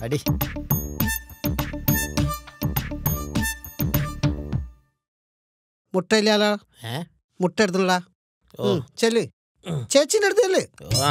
അടി മുട്ട ഇല്ലാലോ ഏ മുട്ട എടുത്തുള്ള ഓ ചെല്ല് ഉം. ചേച്ചിന്റെ അടുത്ത് ചെല്ല് ആ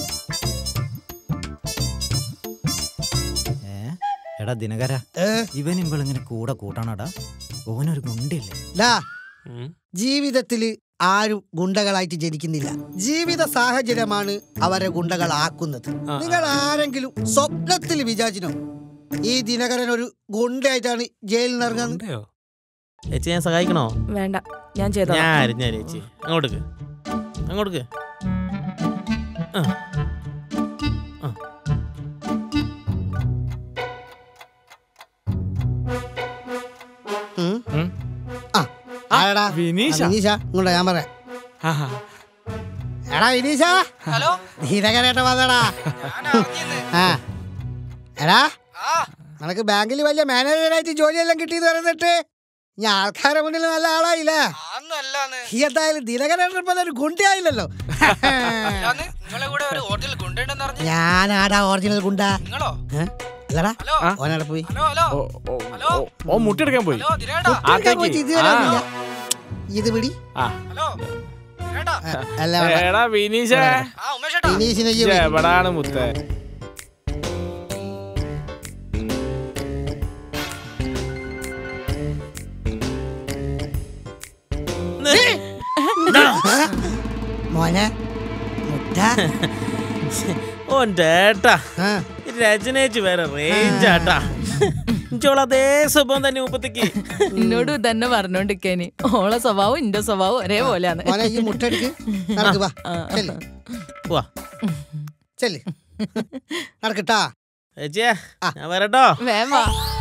ഏ എടാ ദിനകര ഏ, ഇവൻ ഇവളിങ്ങനെ കൂടെ കൂട്ടണടാ ഓനൊരു ഗുണ്ടില്ലേ ഡാ ജീവിതത്തില് ആരും ഗുണ്ടകളായിട്ട് ജനിക്കുന്നില്ല ജീവിത സാഹചര്യമാണ് അവരെ ഗുണ്ടകളാക്കുന്നത് നിങ്ങൾ ആരെങ്കിലും സ്വപ്നത്തിൽ വിചാരിച്ചിനോ ഈ ദിനകരൻ ഒരു ഗുണ്ടയായിട്ടാണ് ജയിലിൽ നിന്ന് ഇറങ്ങുന്നത് ചേച്ചി ഞാൻ സഹായിക്കണോ വേണ്ട ഞാൻ ചെയ്തോ ഞാൻ അരിഞ്ഞ ചേച്ചി അങ്ങോട്ടേക്ക് അങ്ങോട്ടേക്ക് ആ. ആ. ഉം. ഉം. ആ ആരടാ വിനീഷ ആ, വിനീഷ ഇങ്ങോട്ടാ ഞാൻ പറയാം ആഹാ. എടാ വിനീഷ ഹലോ ധീരകരേട്ട വന്നടാ ആ എടാ ആ നിനക്ക് ബാങ്കിൽ വലിയ മാനേജറായിട്ട് ജോലിയെല്ലാം കിട്ടിയെന്ന് പറയുന്നിട്ട് ഞാൻ ആൾക്കാരെ മുന്നിൽ നല്ല ആളായില്ലേ അന്നല്ലാന്ന് ഈ എന്തായാലും ദിനകരേട്ടൻ പോലെ ഒരു ഗുണ്ടയായില്ലല്ലോ അല്ലാന്ന് നിങ്ങളെ കൂടെ ഒരു ഒറിജിനൽ ഗുണ്ടെന്ന് പറഞ്ഞു ഞാനാടാ ഒറിജിനൽ ഗുണ്ട നിങ്ങളോ ഏ? അല്ലടാ ഹലോ ഓനവിടെ പോയി ഹലോ ഹലോ ഓ, ഓ, ഓ, ഓ മുട്ടെടുക്കാൻ പോയി ഹലോ ദിനേട്ടാ കുട്ടിയൊക്കെ പോയിട്ട് ഇതുവരെ ആ. വന്നില്ല. ഇത് പിടി ആ ഹലോ ദിനേട്ടാ ആ, അല്ല വേണ്ട. എടാ വിനീഷേ ആ ഉമേഷേട്ടാ വിനീഷിനെ ഈ ഇജ്ജ് വിളി. എവിടാണ് മുത്തേ മോനെ മുട്ട ഓൻ്റെ ഏട്ടാ ആ, രചനേച്ച് വേറെ റേഞ്ചാട്ടാ ഇഞ്ചോള അതേ സ്വഭാവം തന്നെ മുപ്പത്തേക്ക് എന്നോട് തന്നെ പറഞ്ഞോണ്ടിരിക്കേനി ഓളെ സ്വഭാവം ഇന്റെ സ്വഭാവം ഒരേപോലെയാണ് മോനെ ഈ മുട്ട എടുക്ക് നടക്ക് വാ ആ. ചെല്ല് പോവാ ചെല്ല് നടക്കട്ടാ ചേച്ചിയെ ഞാൻ വരട്ടോ വേവാ